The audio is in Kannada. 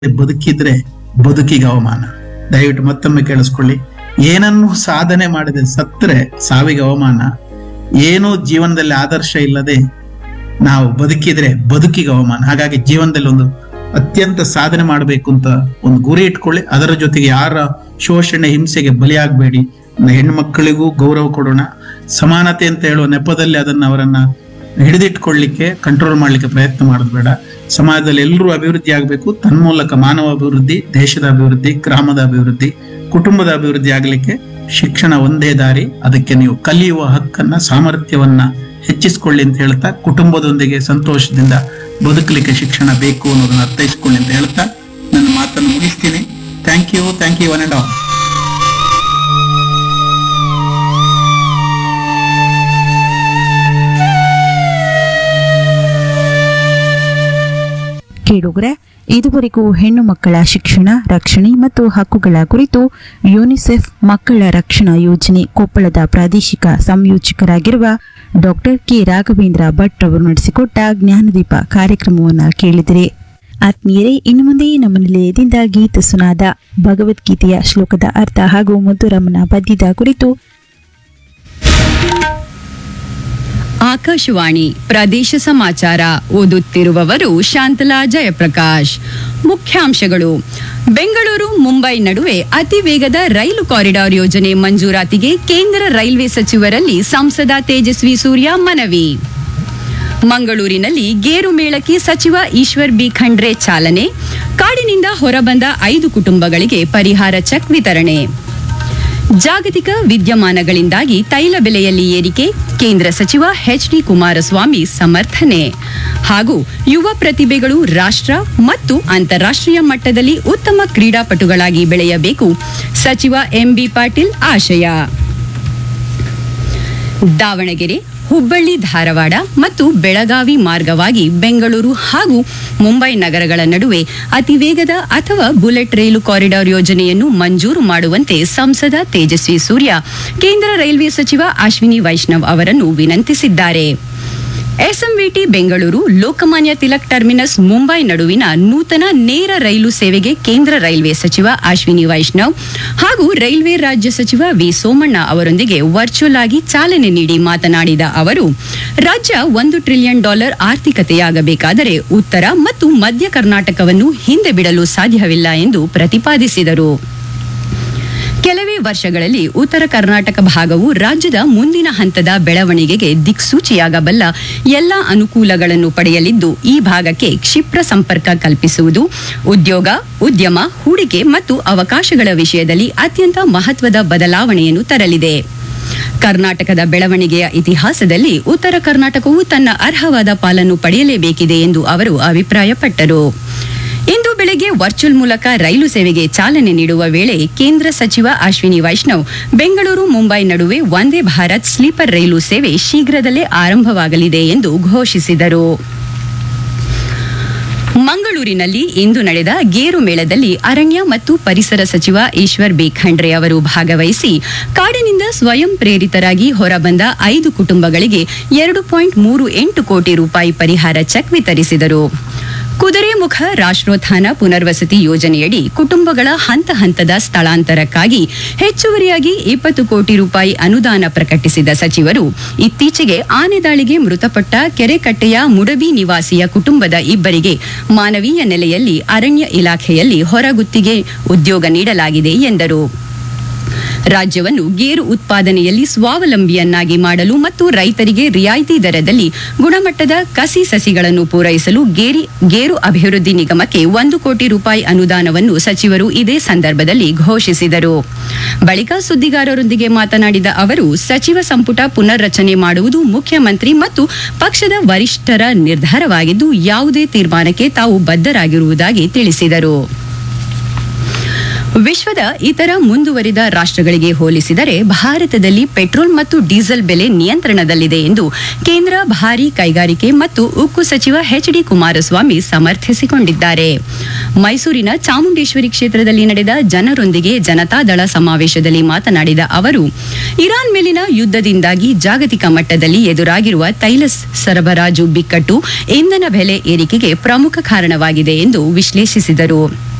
ಬದುಕಿದ್ರೆ ಬದುಕಿಗೆ ಅವಮಾನ ದಯವಿಟ್ಟು ಮತ್ತೊಮ್ಮೆ ಕೇಳಿಸ್ಕೊಳ್ಳಿ ಏನನ್ನು ಸಾಧನೆ ಮಾಡದೆ ಸತ್ತರೆ ಸಾವಿಗೆ ಅವಮಾನ ಏನೂ ಜೀವನದಲ್ಲಿ ಆದರ್ಶ ಇಲ್ಲದೆ ನಾವು ಬದುಕಿದ್ರೆ ಬದುಕಿಗೆ ಅವಮಾನ ಹಾಗಾಗಿ ಜೀವನದಲ್ಲಿ ಒಂದು ಅತ್ಯಂತ ಸಾಧನೆ ಮಾಡಬೇಕು ಅಂತ ಒಂದು ಗುರಿ ಇಟ್ಕೊಳ್ಳಿ ಅದರ ಜೊತೆಗೆ ಯಾರ ಶೋಷಣೆ ಹಿಂಸೆಗೆ ಬಲಿಯಾಗಬೇಡಿ ಹೆಣ್ಮಕ್ಕಳಿಗೂ ಗೌರವ ಕೊಡೋಣ ಸಮಾನತೆ ಅಂತ ಹೇಳುವ ನೆಪದಲ್ಲಿ ಅದನ್ನ ಅವರನ್ನ ಹಿಡಿದಿಟ್ಕೊಳ್ಳಿಕ್ಕೆ ಕಂಟ್ರೋಲ್ ಮಾಡ್ಲಿಕ್ಕೆ ಪ್ರಯತ್ನ ಮಾಡೋದು ಬೇಡ ಸಮಾಜದಲ್ಲಿ ಎಲ್ಲರೂ ಅಭಿವೃದ್ಧಿ ಆಗಬೇಕು ತನ್ಮೂಲಕ ಮಾನವ ಅಭಿವೃದ್ಧಿ ದೇಶದ ಅಭಿವೃದ್ಧಿ ಗ್ರಾಮದ ಅಭಿವೃದ್ಧಿ ಕುಟುಂಬದ ಅಭಿವೃದ್ಧಿ ಆಗಲಿಕ್ಕೆ ಶಿಕ್ಷಣ ಒಂದೇ ದಾರಿ ಅದಕ್ಕೆ ನೀವು ಕಲಿಯುವ ಹಕ್ಕನ್ನ ಸಾಮರ್ಥ್ಯವನ್ನ ಹೆಚ್ಚಿಸಿಕೊಳ್ಳಿ ಅಂತ ಹೇಳ್ತಾ ಕುಟುಂಬದೊಂದಿಗೆ ಸಂತೋಷದಿಂದ ಬದುಕಲಿಕ್ಕೆ ಶಿಕ್ಷಣ ಬೇಕು ಅನ್ನೋದನ್ನ ಅರ್ಥೈಸಿಕೊಳ್ಳಿ ಅಂತ ಹೇಳ್ತಾ ನನ್ನ ಮಾತನ್ನು ಮುಗಿಸ್ತೀನಿ thank you thank you one and all ಕೇಳುಗರೆ ಇದುವರೆಗೂ ಹೆಣ್ಣು ಮಕ್ಕಳ ಶಿಕ್ಷಣ ರಕ್ಷಣೆ ಮತ್ತು ಹಕ್ಕುಗಳ ಕುರಿತು ಯುನಿಸೆಫ್ ಮಕ್ಕಳ ರಕ್ಷಣಾ ಯೋಜನೆ ಕೊಪ್ಪಳದ ಪ್ರಾದೇಶಿಕ ಸಂಯೋಜಕರಾಗಿರುವ ಡಾಕ್ಟರ್ ಕೆ ರಾಘವೇಂದ್ರ ಭಟ್ ಅವರು ನಡೆಸಿಕೊಟ್ಟ ಜ್ಞಾನದೀಪ ಕಾರ್ಯಕ್ರಮವನ್ನು ಕೇಳಿದಿರಿ ಆತ್ಮೀಯರೇ ಇನ್ನು ಮುಂದೆ ನಮ್ಮ ನಿಲಯದಿಂದ ಗೀತ ಸುನಾದ ಭಗವದ್ಗೀತೆಯ ಶ್ಲೋಕದ ಅರ್ಥ ಹಾಗೂ ಮುದ್ದುರಮ್ಮನ ಪದ್ಯದ ಕುರಿತು ಆಕಾಶವಾಣಿ ಪ್ರದೇಶ ಸಮಾಚಾರ ಓದುತ್ತಿರುವವರು ಶಾಂತಲಾ ಜಯಪ್ರಕಾಶ್ ಮುಖ್ಯಾಂಶಗಳು ಬೆಂಗಳೂರು ಮುಂಬೈ ನಡುವೆ ಅತಿ ವೇಗದ ರೈಲು ಕಾರಿಡಾರ್ ಯೋಜನೆ ಮಂಜೂರಾತಿಗೆ ಕೇಂದ್ರ ರೈಲ್ವೆ ಸಚಿವರಲ್ಲಿ ಸಂಸದ ತೇಜಸ್ವಿ ಸೂರ್ಯ ಮನವಿ ಮಂಗಳೂರಿನಲ್ಲಿ ಗೇರು ಮೇಳಕ್ಕೆ ಸಚಿವ ಈಶ್ವರ್ ಬಿ ಖಂಡ್ರೆ ಚಾಲನೆ ಕಾಡಿನಿಂದ ಹೊರಬಂದ ಐದು ಕುಟುಂಬಗಳಿಗೆ ಪರಿಹಾರ ಚೆಕ್ ವಿತರಣೆ ಜಾಗತಿಕ ವಿದ್ಯಮಾನಗಳಿಂದಾಗಿ ತೈಲ ಬೆಲೆಯಲ್ಲಿ ಏರಿಕೆ ಕೇಂದ್ರ ಸಚಿವ ಎಚ್ ಡಿ ಕುಮಾರಸ್ವಾಮಿ ಸಮರ್ಥನೆ ಹಾಗೂ ಯುವ ಪ್ರತಿಭೆಗಳು ರಾಷ್ಟ್ರ ಮತ್ತು ಅಂತಾರಾಷ್ಟ್ರೀಯ ಮಟ್ಟದಲ್ಲಿ ಉತ್ತಮ ಕ್ರೀಡಾಪಟುಗಳಾಗಿ ಬೆಳೆಯಬೇಕು ಸಚಿವ ಎಂಬಿ ಪಾಟೀಲ್ ಆಶಯ ದಾವಣಗೆರೆ ಹುಬ್ಬಳ್ಳಿ ಧಾರವಾಡ ಮತ್ತು ಬೆಳಗಾವಿ ಮಾರ್ಗವಾಗಿ ಬೆಂಗಳೂರು ಹಾಗೂ ಮುಂಬೈ ನಗರಗಳ ನಡುವೆ ಅತಿ ವೇಗದ ಅಥವಾ ಬುಲೆಟ್ ರೈಲು ಕಾರಿಡಾರ್ ಯೋಜನೆಯನ್ನು ಮಂಜೂರು ಮಾಡುವಂತೆ ಸಂಸದ ತೇಜಸ್ವಿ ಸೂರ್ಯ ಕೇಂದ್ರ ರೈಲ್ವೆ ಸಚಿವ ಅಶ್ವಿನಿ ವೈಷ್ಣವ್ ಅವರನ್ನು ವಿನಂತಿಸಿದ್ದಾರೆ ಎಸ್ಎಂವಿಟಿ ಬೆಂಗಳೂರು ಲೋಕಮಾನ್ಯ ತಿಲಕ್ ಟರ್ಮಿನಸ್ ಮುಂಬೈ ನಡುವಿನ ನೂತನ ನೇರ ರೈಲು ಸೇವೆಗೆ ಕೇಂದ್ರ ರೈಲ್ವೆ ಸಚಿವ ಅಶ್ವಿನಿ ವೈಷ್ಣವ್ ಹಾಗೂ ರೈಲ್ವೆ ರಾಜ್ಯ ಸಚಿವ ವಿ ಸೋಮಣ್ಣ ಅವರೊಂದಿಗೆ ವರ್ಚುವಲ್ ಆಗಿ ಚಾಲನೆ ನೀಡಿ ಮಾತನಾಡಿದ ಅವರು ರಾಜ್ಯ ಒಂದು ಟ್ರಿಲಿಯನ್ ಡಾಲರ್ ಆರ್ಥಿಕತೆಯಾಗಬೇಕಾದರೆ ಉತ್ತರ ಮತ್ತು ಮಧ್ಯ ಕರ್ನಾಟಕವನ್ನು ಹಿಂದೆ ಬಿಡಲು ಸಾಧ್ಯವಿಲ್ಲ ಎಂದು ಪ್ರತಿಪಾದಿಸಿದರು ಕೆಲವೇ ವರ್ಷಗಳಲ್ಲಿ ಉತ್ತರ ಕರ್ನಾಟಕ ಭಾಗವು ರಾಜ್ಯದ ಮುಂದಿನ ಹಂತದ ಬೆಳವಣಿಗೆಗೆ ದಿಕ್ಸೂಚಿಯಾಗಬಲ್ಲ ಎಲ್ಲ ಅನುಕೂಲಗಳನ್ನು ಪಡೆಯಲಿದ್ದು ಈ ಭಾಗಕ್ಕೆ ಕ್ಷಿಪ್ರ ಸಂಪರ್ಕ ಕಲ್ಪಿಸುವುದು ಉದ್ಯೋಗ ಉದ್ಯಮ ಹೂಡಿಕೆ ಮತ್ತು ಅವಕಾಶಗಳ ವಿಷಯದಲ್ಲಿ ಅತ್ಯಂತ ಮಹತ್ವದ ಬದಲಾವಣೆಯನ್ನು ತರಲಿದೆ ಕರ್ನಾಟಕದ ಬೆಳವಣಿಗೆಯ ಇತಿಹಾಸದಲ್ಲಿ ಉತ್ತರ ಕರ್ನಾಟಕವು ತನ್ನ ಅರ್ಹವಾದ ಪಾಲನ್ನು ಪಡೆಯಲೇಬೇಕಿದೆ ಎಂದು ಅವರು ಅಭಿಪ್ರಾಯಪಟ್ಟರು ಇಂದು ಬೆಳಗ್ಗೆ ವರ್ಚುವಲ್ ಮೂಲಕ ರೈಲು ಸೇವೆಗೆ ಚಾಲನೆ ನೀಡುವ ವೇಳೆ ಕೇಂದ್ರ ಸಚಿವ ಅಶ್ವಿನಿ ವೈಷ್ಣವ್ ಬೆಂಗಳೂರು ಮುಂಬೈ ನಡುವೆ ವಂದೇ ಭಾರತ್ ಸ್ಲೀಪರ್ ರೈಲು ಸೇವೆ ಶೀಘ್ರದಲ್ಲೇ ಆರಂಭವಾಗಲಿದೆ ಎಂದು ಘೋಷಿಸಿದರು ಮಂಗಳೂರಿನಲ್ಲಿ ಇಂದು ನಡೆದ ಗೇರು ಮೇಳದಲ್ಲಿ ಅರಣ್ಯ ಮತ್ತು ಪರಿಸರ ಸಚಿವ ಈಶ್ವರ್ ಬಿ ಖಂಡ್ರೆ ಅವರು ಭಾಗವಹಿಸಿ ಕಾಡಿನಿಂದ ಸ್ವಯಂ ಪ್ರೇರಿತರಾಗಿ ಹೊರಬಂದ ಐದು ಕುಟುಂಬಗಳಿಗೆ ಎರಡು ಪಾಯಿಂಟ್ ಮೂರು ಎಂಟು ಕೋಟಿ ರೂಪಾಯಿ ಪರಿಹಾರ ಚೆಕ್ ವಿತರಿಸಿದರು ಕುದುರೆಮುಖ ರಾಷ್ಟ್ರೋತ್ಥಾನ ಪುನರ್ವಸತಿ ಯೋಜನೆಯಡಿ ಕುಟುಂಬಗಳ ಹಂತ ಹಂತದ ಸ್ಥಳಾಂತರಕ್ಕಾಗಿ ಹೆಚ್ಚುವರಿಯಾಗಿ ಇಪ್ಪತ್ತು ಕೋಟಿ ರೂಪಾಯಿ ಅನುದಾನ ಪ್ರಕಟಿಸಿದ ಸಚಿವರು ಇತ್ತೀಚೆಗೆ ಆನೆ ದಾಳಿಗೆ ಮೃತಪಟ್ಟ ಕೆರೆಕಟ್ಟೆಯ ಮುಡಬಿ ನಿವಾಸಿಯ ಕುಟುಂಬದ ಇಬ್ಬರಿಗೆ ಮಾನವೀಯ ನೆಲೆಯಲ್ಲಿ ಅರಣ್ಯ ಇಲಾಖೆಯಲ್ಲಿ ಹೊರಗುತ್ತಿಗೆ ಉದ್ಯೋಗ ನೀಡಲಾಗಿದೆ ಎಂದರು ರಾಜ್ಯವನ್ನು ಗೇರು ಉತ್ಪಾದನೆಯಲ್ಲಿ ಸ್ವಾವಲಂಬಿಯನ್ನಾಗಿ ಮಾಡಲು ಮತ್ತು ರೈತರಿಗೆ ರಿಯಾಯಿತಿ ದರದಲ್ಲಿ ಗುಣಮಟ್ಟದ ಕಸಿ ಸಸಿಗಳನ್ನು ಪೂರೈಸಲು ಗೇರಿ ಗೇರು ಅಭಿವೃದ್ಧಿ ನಿಗಮಕ್ಕೆ ಒಂದು ಕೋಟಿ ರೂಪಾಯಿ ಅನುದಾನವನ್ನು ಸಚಿವರು ಇದೇ ಸಂದರ್ಭದಲ್ಲಿ ಘೋಷಿಸಿದರು ಬಳಿಕ ಸುದ್ದಿಗಾರರೊಂದಿಗೆ ಮಾತನಾಡಿದ ಅವರು ಸಚಿವ ಸಂಪುಟ ಪುನರ್ರಚನೆ ಮಾಡುವುದು ಮುಖ್ಯಮಂತ್ರಿ ಮತ್ತು ಪಕ್ಷದ ವರಿಷ್ಠರ ನಿರ್ಧಾರವಾಗಿದ್ದು ಯಾವುದೇ ತೀರ್ಮಾನಕ್ಕೆ ತಾವು ಬದ್ಧರಾಗಿರುವುದಾಗಿ ತಿಳಿಸಿದರು ವಿಶ್ವದ ಇತರ ಮುಂದುವರಿದ ರಾಷ್ಟ್ರಗಳಿಗೆ ಹೋಲಿಸಿದರೆ ಭಾರತದಲ್ಲಿ ಪೆಟ್ರೋಲ್ ಮತ್ತು ಡೀಸೆಲ್ ಬೆಲೆ ನಿಯಂತ್ರಣದಲ್ಲಿದೆ ಎಂದು ಕೇಂದ್ರ ಭಾರೀ ಕೈಗಾರಿಕೆ ಮತ್ತು ಉಕ್ಕು ಸಚಿವ ಎಚ್ ಡಿ ಕುಮಾರಸ್ವಾಮಿ ಸಮರ್ಥಿಸಿಕೊಂಡಿದ್ದಾರೆ ಮೈಸೂರಿನ ಚಾಮುಂಡೇಶ್ವರಿ ಕ್ಷೇತ್ರದಲ್ಲಿ ನಡೆದ ಜನರೊಂದಿಗೆ ಜನತಾದಳ ಸಮಾವೇಶದಲ್ಲಿ ಮಾತನಾಡಿದ ಅವರು ಇರಾನ್ ಮೇಲಿನ ಯುದ್ಧದಿಂದಾಗಿ ಜಾಗತಿಕ ಮಟ್ಟದಲ್ಲಿ ಎದುರಾಗಿರುವ ತೈಲ ಸರಬರಾಜು ಬಿಕ್ಕಟ್ಟು ಇಂಧನ ಬೆಲೆ ಏರಿಕೆಗೆ ಪ್ರಮುಖ ಕಾರಣವಾಗಿದೆ ಎಂದು ವಿಶ್ಲೇಷಿಸಿದರು